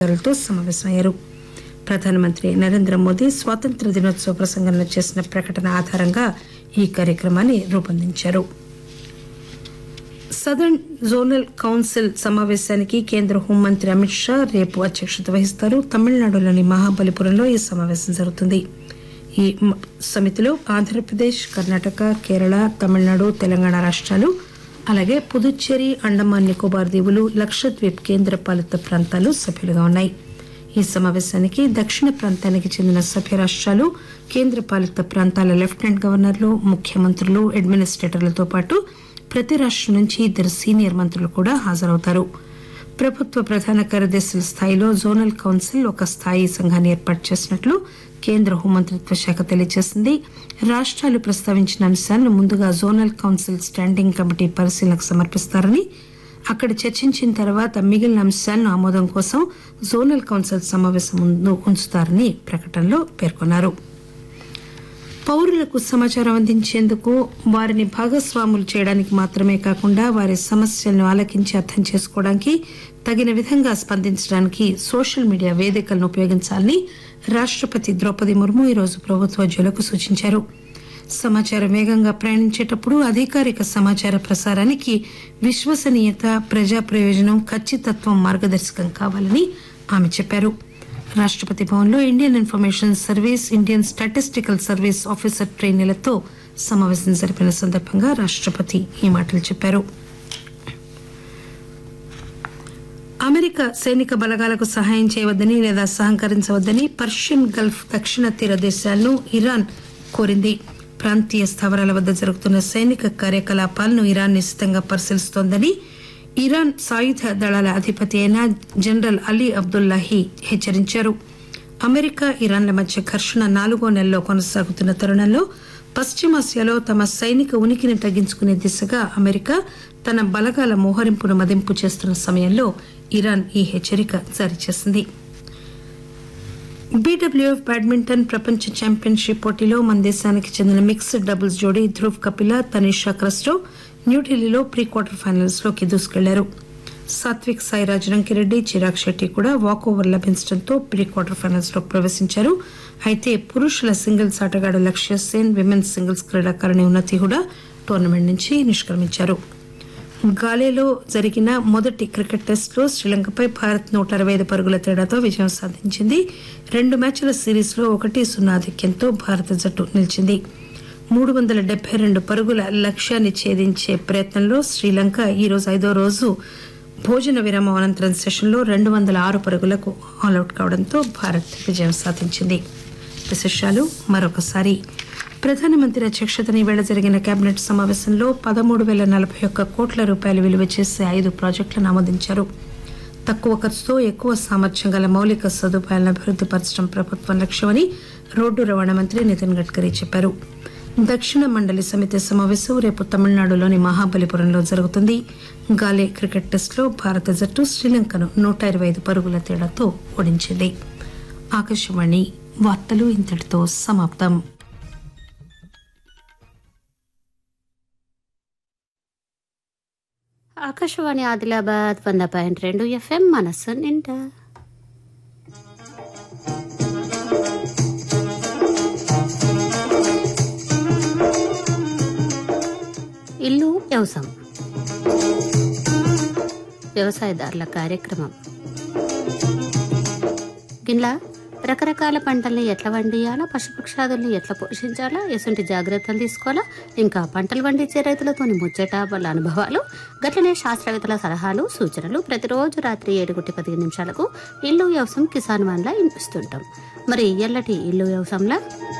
అధికారులతో సమావేశమయ్యారు ప్రధానమంత్రి నరేంద్ర మోదీ స్వాతంత్ర దినోత్సవ ప్రసంగంలో చేసిన ప్రకటన ఆధారంగా ఈ కార్యక్రమాన్ని రూపొందించారు సదర్న్ జోనల్ కౌన్సిల్ సమావేశానికి కేంద్ర హోంమంత్రి అమిత్ షా రేపు అధ్యక్షత వహిస్తారు తమిళనాడులోని మహాబలిపురంలో ఈ సమావేశం జరుగుతుంది ఈ మ- సమితిలో ఆంధ్రప్రదేశ్ కర్ణాటక కేరళ తమిళనాడు తెలంగాణ రాష్ట్రాలు అలాగే పుదుచ్చేరి అండమాన్ నికోబార్ దీవులు లక్షద్వీప్ కేంద్ర పాలిత ప్రాంతాలు సభ్యులుగా ఉన్నాయి ఈ సమావేశానికి దక్షిణ ప్రాంతానికి చెందిన సభ్య రాష్ట్రాలు కేంద్ర పాలిత ప్రాంతాల లెఫ్టినెంట్ గవర్నర్లు ముఖ్యమంత్రులు అడ్మినిస్ట్రేటర్లతో పాటు ప్రతి రాష్ట్రం నుంచి ఇద్దరు సీనియర్ మంత్రులు కూడా హాజరవుతారు ప్రభుత్వ ప్రధాన కార్యదర్శుల స్థాయిలో జోనల్ కౌన్సిల్ ఒక స్థాయి సంఘాన్ని ఏర్పాటు చేసినట్లు కేంద్ర హోంమంత్రిత్వ శాఖ తెలియజేసింది రాష్ట్రాలు ప్రస్తావించిన అంశాలను ముందుగా జోనల్ కౌన్సిల్ స్టాండింగ్ కమిటీ పరిశీలనకు సమర్పిస్తారని అక్కడ చర్చించిన తర్వాత మిగిలిన అంశాలను ఆమోదం కోసం జోనల్ కౌన్సిల్ సమావేశం ముందు ఉంచుతారని ప్రకటనలో పేర్కొన్నారు పౌరులకు సమాచారం అందించేందుకు వారిని భాగస్వాములు చేయడానికి మాత్రమే కాకుండా వారి సమస్యలను ఆలకించి అర్థం చేసుకోవడానికి తగిన విధంగా స్పందించడానికి సోషల్ మీడియా వేదికలను ఉపయోగించాలని రాష్టపతి ద్రౌపది ముర్ము ఈరోజు ప్రభుత్వోద్యోగులకు సూచించారు సమాచారం వేగంగా ప్రయాణించేటప్పుడు అధికారిక సమాచార ప్రసారానికి విశ్వసనీయత ప్రజా ప్రయోజనం ఖచ్చితత్వం మార్గదర్శకం కావాలని ఆమె చెప్పారు రాష్టపతి భవన్లో Indian information service Indian statistical service officer ట్రైనీలతో సమావేశం జరిపిన సందర్భంగా రాష్టపతి ఈ మాటలు చెప్పారు అమెరికా సైనిక బలగాలకు సహాయం చేయవద్దని లేదా సహకరించవద్దని పర్షియన్ గల్ఫ్ దక్షిణ తీర దేశాలను ఇరాన్ కోరింది ప్రాంతీయ స్థావరాల వద్ద జరుగుతున్న సైనిక కార్యకలాపాలను ఇరాన్ నిశితంగా పరిశీలిస్తోందని ఇరాన్ సాయుధ దళాల అధిపతి అయిన జనరల్ అలీ అబ్దుల్లాహి హెచ్చరించారు అమెరికా ఇరాన్ల మధ్య ఘర్షణ నాలుగో నెలలో కొనసాగుతున్న తరుణంలో పశ్చిమాసియాలో తమ సైనిక ఉనికిని తగ్గించుకునే దిశగా అమెరికా తన బలగాల మోహరింపును మదింపు చేస్తున్న సమయంలో ఇరాన్ ఈ హెచ్చరిక జారీ చేసింది బీడబ్ల్యూఎఫ్ బ్యాడ్మింటన్ ప్రపంచ ఛాంపియన్షిప్ పోటీలో మన దేశానికి చెందిన మిక్స్డ్ డబుల్స్ జోడీ ధ్రువ్ కపిల తనిషా క్రస్టో న్యూఢిల్లీలో ప్రీ క్వార్టర్ ఫైనల్స్ లోకి దూసుకెళ్లారు సాత్విక్ సాయిరాజ్ రంకిరెడ్డి చిరాగ్ శెట్టి కూడా వాక్ ఓవర్ లభించడంతో ప్రీ క్వార్టర్ ఫైనల్స్ లో ప్రవేశించారు అయితే పురుషుల సింగిల్స్ ఆటగాడు లక్ష్య సేన్ విమెన్స్ సింగిల్స్ క్రీడాకారిణి ఉన్నతి కూడా టోర్నమెంట్ నుంచి నిష్క్రమించారు గాలేలో జరిగిన మొదటి క్రికెట్ టెస్టులో శ్రీలంకపై భారత్ నూట అరవై ఐదు పరుగుల తేడాతో విజయం సాధించింది రెండు మ్యాచ్ల సిరీస్లో ఒకటి సున్నా ఆధిక్యంతో భారత జట్టు నిలిచింది మూడు వందల డెబ్బై రెండు పరుగుల లక్ష్యాన్ని ఛేదించే ప్రయత్నంలో శ్రీలంక ఈరోజు ఐదో రోజు భోజన విరామం అనంతరం సెషన్లో రెండు వందల ఆరు పరుగులకు ఆల్అౌట్ కావడంతో భారత్ విజయం సాధించింది విశేషాలు మరొకసారి ప్రధానమంత్రి అధ్యక్షతన ఈవేళ జరిగిన కేబినెట్ సమావేశంలో పదమూడు వేల నలభై ఒక్క కోట్ల రూపాయలు విలువ చేసే ఐదు ప్రాజెక్టులను ఆమోదించారు తక్కువ ఖర్చుతో ఎక్కువ సామర్థ్యం గల మౌలిక సదుపాయాలను అభివృద్ధి పరచడం ప్రభుత్వం లక్ష్యమని రోడ్డు రవాణా మంత్రి నితిన్ గడ్కరీ చెప్పారు దక్షిణ మండలి సమితి సమావేశం రేపు తమిళనాడులోని మహాబలిపురంలో జరుగుతుంది గాలే క్రికెట్ టెస్టులో భారత జట్టు శ్రీలంకను నూట ఇరవై ఐదు పరుగుల తేడాతో ఓడించింది ఆకాశవాణి వార్తలు ఇంతటితో సమాప్తం ఆకాశవాణి ఆదిలాబాద్ వంద పాయింట్ రెండు ఎఫ్ఎం మనస్సు నిండా ఇల్లు వ్యవసాయం వ్యవసాయదారుల కార్యక్రమం గిన్లా రకరకాల పంటల్ని ఎట్లా వండియాలా పశుపక్షాదుల్ని ఎట్లా పోషించాలా ఎటువంటి జాగ్రత్తలు తీసుకోవాలా ఇంకా పంటలు పండించే రైతులతోని ముచ్చట వాళ్ళ అనుభవాలు గట్లనే శాస్త్రవేత్తల సలహాలు సూచనలు ప్రతిరోజు రాత్రి ఏడు గుట్టి పదిహేను నిమిషాలకు ఇల్లు వ్యవసాయం కిసాన్ వన్లా వినిపిస్తుంటాం మరి ఎల్లటి ఇల్లు వ్యవసాయంలా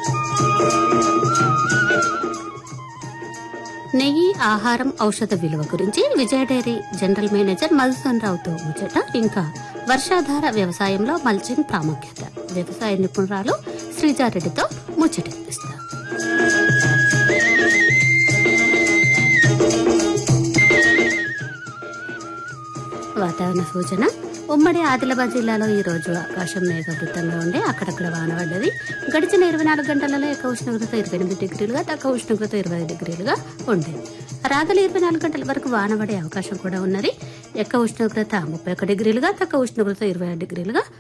నెయ్యి ఆహారం ఔషధ విలువ గురించి Vijaya dairy general manager Madhusudan రావుతో ముచ్చట ఇంకా వర్షాధార వ్యవసాయంలో మల్చింగ్ ప్రాముఖ్యత వ్యవసాయ నిపుణురాలు శ్రీజారెడ్డితో ముచ్చటిస్తారు వాతావరణ సూచన ఉమ్మడి ఆదిలాబాద్ జిల్లాలో ఈ రోజు ఆకాశం మేఘవృత్తంగా ఉండే అక్కడక్కడ వాన పడ్డది గడిచిన ఇరవై నాలుగు గంటలలో ఎక్కువ ఉష్ణోగ్రత ఇరవై ఎనిమిది డిగ్రీలుగా తక్కువ ఉష్ణోగ్రత ఇరవై డిగ్రీలుగా ఉండేది రాగల ఇరవై నాలుగు గంటల వరకు వాన పడే అవకాశం కూడా ఉన్నది ఎక్కువ ఉష్ణోగ్రత ముప్పై ఒక డిగ్రీలుగా తక్కువ ఉష్ణోగ్రత ఇరవై ఆరు డిగ్రీలుగా